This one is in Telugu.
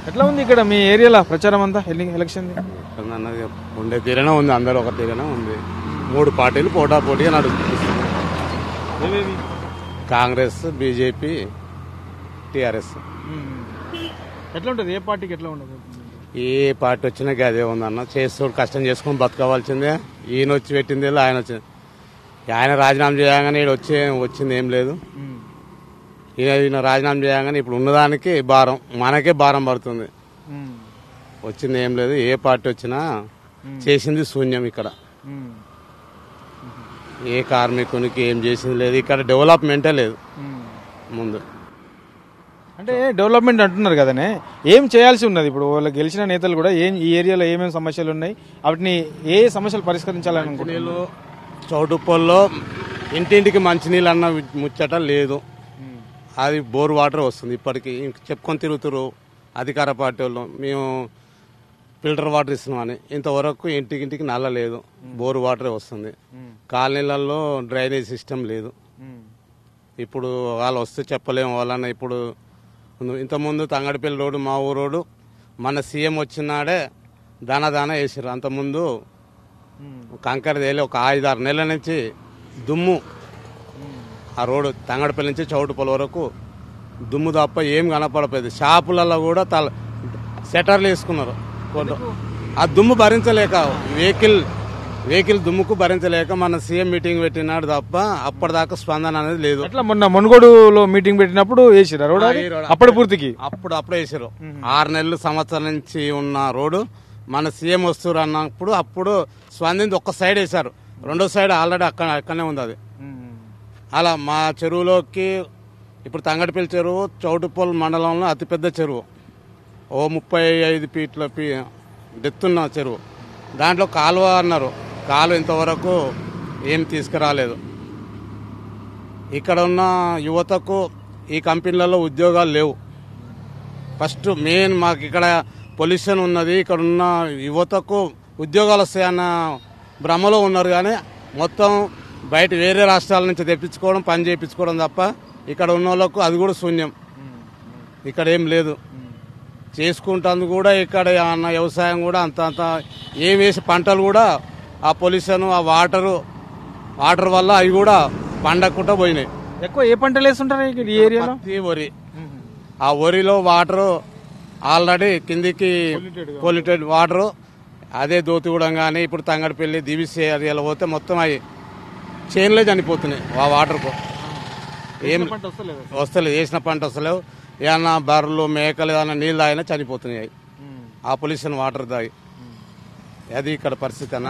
ఎట్లా ఉంది ఇక్కడ మీ ఏరియాలో ప్రచారం అంతా ఎన్ని- ఎలక్షన్ అన్నది ఉండే తీరనే ఉంది అందరూ ఒక తీరనే ఉంది మూడు పార్టీలు పోటా పోటీగా నడుస్తుంది ఏవేవి కాంగ్రెస్ బీజేపీ టిఆర్ఎస్ ఎట్లా ఉంటుంది ఏ పార్టీకి ఎట్లా ఉండదు ఏ పార్టీ వచ్చినా అదే ఉందన్న చేస్తూ కష్టం చేసుకొని బతకవలసిందే ఈయన వచ్చి పెట్టింది లేదు, ఆయన వచ్చింది ఆయన రాజీనామా చేయగానే ఈడ వచ్చి వచ్చింది ఏం లేదు ఈయన ఈయన రాజీనామా చేయగానే ఇప్పుడు ఉన్నదానికి భారం మనకే భారం పడుతుంది వచ్చింది ఏం లేదు ఏ పార్టీ వచ్చినా చేసింది శూన్యం ఇక్కడ ఏ కార్మికునికి ఏం చేసింది లేదు ఇక్కడ డెవలప్మెంటే లేదు ముందు అంటే డెవలప్మెంట్ అంటున్నారు కదనే ఏం చేయాల్సి ఉన్నది ఇప్పుడు వాళ్ళు గెలిచిన నేతలు కూడా ఏం ఈ ఏరియాలో ఏమేమి సమస్యలు ఉన్నాయి వాటిని ఏ సమస్యలు పరిష్కరించాలని అనుకుంటున్నారు నీళ్ళు చౌటుప్పల్లో ఇంటింటికి మంచినీళ్ళు అన్న ముచ్చట లేదు అది బోర్ వాటర్ వస్తుంది ఇప్పటికి ఇంక చెప్పుకొని తిరుగుతురు అధికార పార్టీ వాళ్ళు మేము ఫిల్టర్ వాటర్ ఇస్తున్నామని ఇంతవరకు ఇంటికింటికి నల్ల లేదు బోర్ వాటరే వస్తుంది కాలనీలలో డ్రైనేజ్ సిస్టమ్ లేదు ఇప్పుడు వాళ్ళు వస్తే చెప్పలేము వాళ్ళన్న ఇప్పుడు ఇంతకుముందు తంగడిపల్లి రోడ్డు మా ఊరు రోడ్డు మన సీఎం వచ్చినాడే దాన దాన వేసారు అంతకుముందు కంకర తేలి ఒక ఐదారు నెలల నుంచి దుమ్ము ఆ రోడ్డు తంగడపల్లి నుంచి చౌటుపల్లి వరకు దుమ్ము తప్ప ఏం కనపడపోయేది షాపులలో కూడా తల సెటర్లు వేసుకున్నారు కొంత- ఆ దుమ్ము భరించలేక వెహికల్ వెహికల్ దుమ్ముకు భరించలేక మన సీఎం మీటింగ్ పెట్టినాడు తప్ప అప్పటిదాకా స్పందన అనేది లేదు ఎట్లా మొన్న మునుగోడులో మీటింగ్ పెట్టినప్పుడు వేసిరా రోడ్ అది? ఈ రోడ్ అప్పటి పూర్తికి అప్పుడు అప్పుడే వేసారు ఆరు నెలలు సంవత్సరం నుంచి ఉన్న రోడ్డు మన సీఎం వస్తారు అన్నప్పుడు అప్పుడు స్పందించి ఒక్క సైడ్ వేశారు రెండో సైడ్ ఆల్రెడీ అక్కడ అక్కడనే ఉంది అది అలా మా చెరువులోకి ఇప్పుడు తంగడిపల్లి చెరువు చౌటుపల్లి మండలంలో అతిపెద్ద చెరువు ఓ ముప్పై ఐదు ఫీట్ల పీ డెత్తున్న చెరువు దాంట్లో కాలువ అన్నారు కాలువ ఇంతవరకు ఏం తీసుకురాలేదు ఇక్కడ ఉన్న యువతకు ఈ కంపెనీలలో ఉద్యోగాలు లేవు ఫస్ట్ మెయిన్ మాకు ఇక్కడ పొల్యూషన్ ఉన్నది ఇక్కడ ఉన్న యువతకు ఉద్యోగాలు వస్తాయన్న భ్రమలో ఉన్నారు కానీ మొత్తం బయట వేరే రాష్ట్రాల నుంచి తెప్పించుకోవడం పని చేయించుకోవడం తప్ప ఇక్కడ ఉన్న వాళ్ళకు అది కూడా శూన్యం ఇక్కడ ఏం లేదు చేసుకుంటాను కూడా ఇక్కడ అన్న వ్యవసాయం కూడా అంత అంత ఏం వేసి పంటలు కూడా ఆ పొల్యూషన్ ఆ వాటరు వాటర్ వల్ల అవి కూడా పండకుండా పోయినాయి ఎక్కువ ఏ పంటలు వేస్తుంటారు ఇక్కడ ఈ ఏరియాలో పత్తి వరి ఆ వరిలో వాటర్ ఆల్రెడీ కిందికి పొల్యూటెడ్ వాటర్ అదే దోతిగూడెం కానీ ఇప్పుడు తంగడిపల్లి దివిసి ఏరియాలో పోతే మొత్తం అవి చేనులే చనిపోతున్నాయి ఆ వాటర్కు ఏం పంట వస్తలేదు వస్తలేదు వేసిన పంట వస్తలేవు ఏమన్నా బర్రెలు మేకలు ఏదైనా నీళ్ళు తాగినా చనిపోతున్నాయి అవి. ఆ పొల్యూషన్ వాటర్ తాగి అది ఇక్కడ పరిస్థితి అన్న